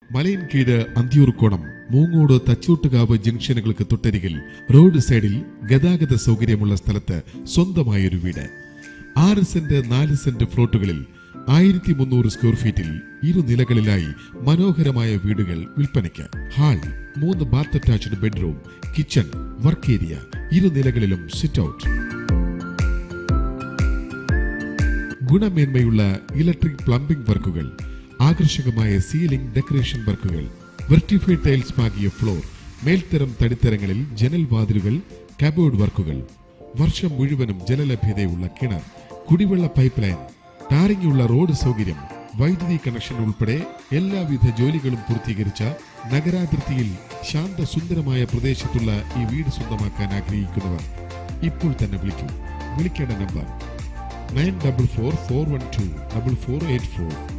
മലയൻകീട് അന്തിയൂർക്കോണം Moongode തച്ചൂട്ടുകാവ് ജംഗ്ഷനുകൾക്ക് തൊട്ടരികിൽ road സൈഡിൽ ഗതാഗത സൗകര്യമുള്ള സ്ഥലത്ത് സ്വന്തമായൊരു വീട് ആറ് സെന്റ് നാല് സെന്റ് ഫ്ലോട്ടുകളിൽ ആയിരത്തി മുന്നൂറ് സ്ക്വയർ ഫീറ്റിൽ ഇരു നിലകളിലായി മനോഹരമായ വീടുകൾ വിൽപ്പനയ്ക്ക് ഹാൾ മൂന്ന് bath attached bedroom kitchen work area ഇരു നിലകളിലും സിറ്റ് ഔട്ട് ഗുണമേന്മയുള്ള ഇലക്ട്രിക് പ്ലംബിംഗ് വർക്കുകൾ ആകർഷകമായ സീലിംഗ് ഡെക്കറേഷൻ വർക്കുകൾ വെർട്ടിഫൈഡ് ടൈൽസ് പാകിയ ഫ്ലോർ മേൽത്തരം തടിത്തരങ്ങളിൽ ജനൽ വാതിലുകൾ കബോർഡ് വർക്കുകൾ വർഷം മുഴുവനും ജലലഭ്യതയുള്ള കിണർ കുടിവെള്ള പൈപ്പ് ലൈൻ ടാറിങ്ങുള്ള റോഡ് സൗകര്യം വൈദ്യുതി കണക്ഷൻ ഉൾപ്പെടെ എല്ലാവിധ ജോലികളും പൂർത്തീകരിച്ച നഗരാതിർത്തിയിൽ ശാന്തസുന്ദരമായ പ്രദേശത്തുള്ള ഈ വീട് സ്വന്തമാക്കാൻ ആഗ്രഹിക്കുന്നവർ ഇപ്പോൾ തന്നെ വിളിക്കൂ വിളിക്കേണ്ട number nine double four four one two double four eight four